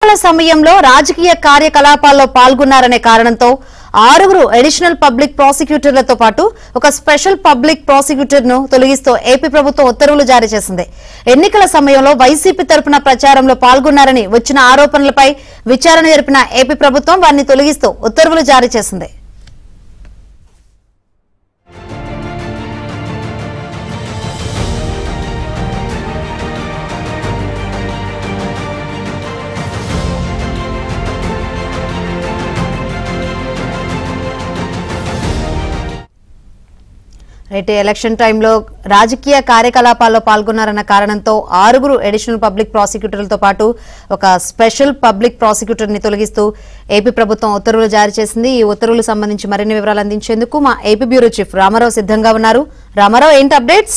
ఎన్నికల సమయంలో రాజకీయ కార్యకలాపాల్లో పాల్గొన్నారనే కారణంతో ఆరుగురు అడిషనల్ పబ్లిక్ ప్రాసిక్యూటర్లతో పాటు ఒక స్పెషల్ పబ్లిక్ ప్రాసిక్యూటర్ ను తొలగిస్తూ ఏపీ ప్రభుత్వం ఉత్తర్వులు జారీ చేసింది ఎన్నికల సమయంలో వైసీపీ తరపున ప్రచారంలో పాల్గొన్నారని వచ్చిన ఆరోపణలపై విచారణ జరిపిన ఏపీ ప్రభుత్వం వారిని తొలగిస్తూ ఉత్తర్వులు జారీ చేసింది రైట్ ఎలక్షన్ టైంలో రాజకీయ కార్యకలాపాల్లో పాల్గొన్నారన్న కారణంతో ఆరుగురు అడిషనల్ పబ్లిక్ ప్రాసిక్యూటర్లతో పాటు ఒక స్పెషల్ పబ్లిక్ ప్రాసిక్యూటర్ ని తొలగిస్తూ ఏపీ ప్రభుత్వం ఉత్తర్వులు జారీ చేసింది ఈ ఉత్తర్వులకు సంబంధించి మరిన్ని వివరాలు అందించేందుకు మా ఏపీ బ్యూరో చీఫ్ రామారావు సిద్ధంగా ఉన్నారు రామారావు ఏంటి అప్డేట్స్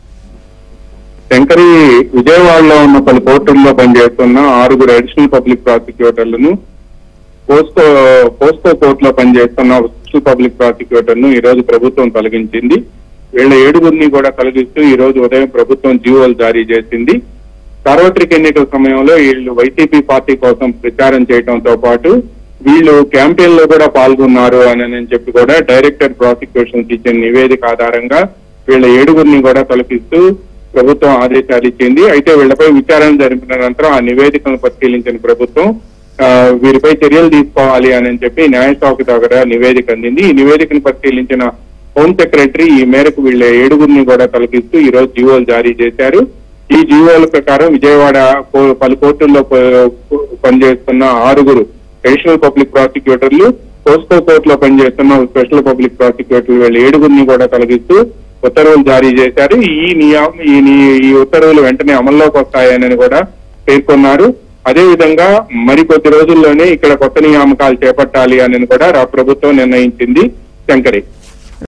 శంకరి విజయవాడలో ఉన్న పలు కోర్టుల్లో పనిచేస్తున్న ఆరుగురు అడిషనల్ పబ్లిక్ ప్రాసిక్యూటర్లను పోస్కో పోస్కో కోర్టులో పనిచేస్తున్న స్పెషల్ పబ్లిక్ ప్రాసిక్యూటర్ ను ఈ రోజు ప్రభుత్వం తొలగించింది వీళ్ళ ఏడుగురిని కూడా తొలగిస్తూ ఈ రోజు ఉదయం ప్రభుత్వం జీవోలు జారీ చేసింది సార్వత్రిక ఎన్నికల సమయంలో వీళ్ళు వైసీపీ పార్టీ కోసం ప్రచారం చేయడంతో పాటు వీళ్ళు క్యాంపెయిన్ లో కూడా పాల్గొన్నారు అని అని చెప్పి కూడా డైరెక్టర్ ప్రాసిక్యూషన్స్ ఇచ్చిన నివేదిక ఆధారంగా వీళ్ళ ఏడుగురిని కూడా తొలగిస్తూ ప్రభుత్వం ఆదేశాలు ఇచ్చింది అయితే వీళ్లపై విచారణ జరిపిన అనంతరం ఆ నివేదికను పరిశీలించిన ప్రభుత్వం ఆ, వీరిపై చర్యలు తీసుకోవాలి అని చెప్పి న్యాయశాఖ దగ్గర నివేదిక అందింది ఈ నివేదికను పరిశీలించిన హోం సెక్రటరీ ఈ మేరకు వీళ్ళ ఏడుగురిని కూడా తొలగిస్తూ ఈ రోజు జీవోలు జారీ చేశారు ఈ జీవోల ప్రకారం విజయవాడ కో- పలు కోర్టుల్లో ప- పనిచేస్తున్న ఆరుగురు అడిషనల్ పబ్లిక్ ప్రాసిక్యూటర్లు పోస్కో కోర్టులో పనిచేస్తున్న స్పెషల్ పబ్లిక్ ప్రాసిక్యూటర్లు వీళ్ళ ఏడుగురిని కూడా తొలగిస్తూ ఉత్తర్వులు జారీ చేశారు ఈ నియా ఈ ని- ఈ ఉత్తర్వులు వెంటనే అమల్లోకి వస్తాయని కూడా పేర్కొన్నారు అదే విధంగా మరికొద్ది రోజుల్లోనే ఇక్కడ కొత్త నియామకాలు చేపట్టాలి అని కూడా రా ప్రభుత్వం నిర్ణయించింది శంకరి